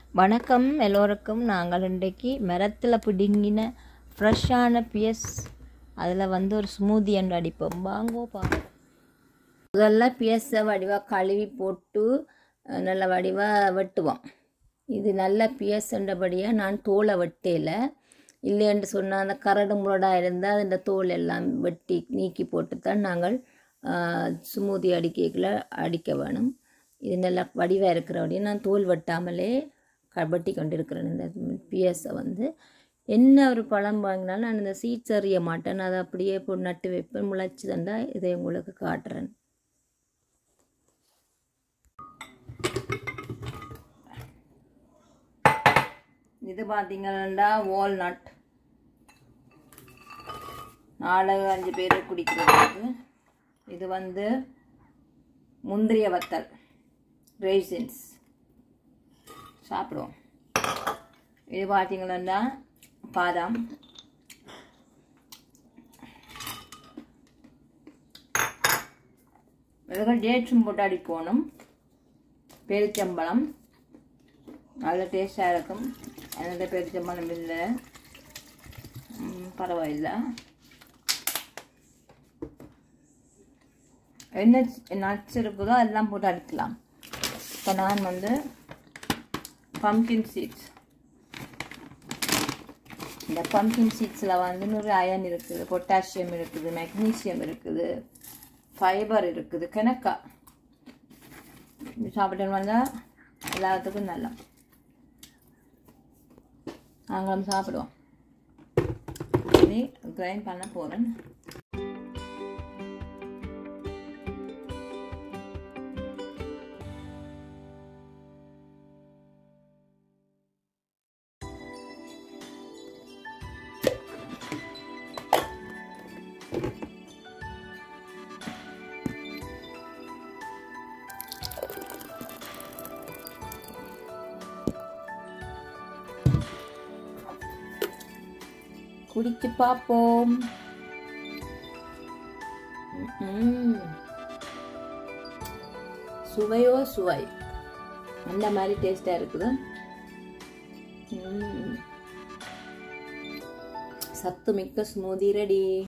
வணக்கம் எல்லோருக்கும் நாங்கள் இன்றைக்கு மரத்தில் பிடுங்கின ஃப்ரெஷ்ஷான பியஸ் அதில் வந்து ஒரு ஸ்மூதி என்று அடிப்போம் வாங்கோ பாருங்க முதல்ல பியஸை வடிவாக கழுவி போட்டு அஹ், நல்ல வடிவாக வெட்டுவோம் இது நல்ல பியஸ்ன்றபடியாக நான் தோலை வெட்டையில் இல்லைன்னு சொன்னால் அந்த கரடு முரடாக இருந்தால் அந்த தோல் எல்லாம் வெட்டி நீக்கி போட்டு தான் நாங்கள் ஸ்மூதி அடிக்கல அடிக்க வேணும் இது நல்லா வடிவாக இருக்கிறபடியே நான் தோல் வெட்டாமலே க வெட்டி கொண்டிருக்கிறேன் இந்த பிஎஸ்ஸை வந்து என்ன ஒரு பழம் வாங்கினாலும் நான் இந்த சீட்ஸ் அறிய மாட்டேன் அதை அப்படியே போட்டு நட்டு வைப்பேன் முளைச்சி தண்டா இதை உங்களுக்கு காட்டுறேன் இது பார்த்தீங்கன்னா வால்நட் நாலு அஞ்சு பேர் குடிக்கிறதுக்கு இது வந்து முந்திரிய வத்தல் ரேசின்ஸ் சாப்பிடுவோம் இது பார்த்தீங்கன்னா பாதாம் இதுக்கு டேட்ஸும் போட்டு அடிக்கணும் பெருச்சம்பழம் நல்ல டேஸ்டாக இருக்கும் எந்த பெருச்சம்பழம் இல்லை ம், பரவாயில்லை என்ன நட்ஸ் இருக்குதோ எல்லாம் போட்டு அடிக்கலாம் இப்போ நான் வந்து பம்கின் சீட்ஸ் இந்த பம்கின் சீட்ஸில் வந்து நிறைய அயன் இருக்குது பொட்டாசியம் இருக்குது மெக்னீசியம் இருக்குது ஃபைபர் இருக்குது கிணக்கா சாப்பிட்டு வந்தால் எல்லாத்துக்கும் நல்லா நாங்களும் சாப்பிடுவோம் இனி கிரைண்ட் பண்ண போகிறேன் குடிச்சு பார்ப்போம் ம்ம். சுவையோ சுவை அந்த மாதிரி டேஸ்டாக இருக்குது ம். சத்து மிக்க ஸ்மூதி ரெடி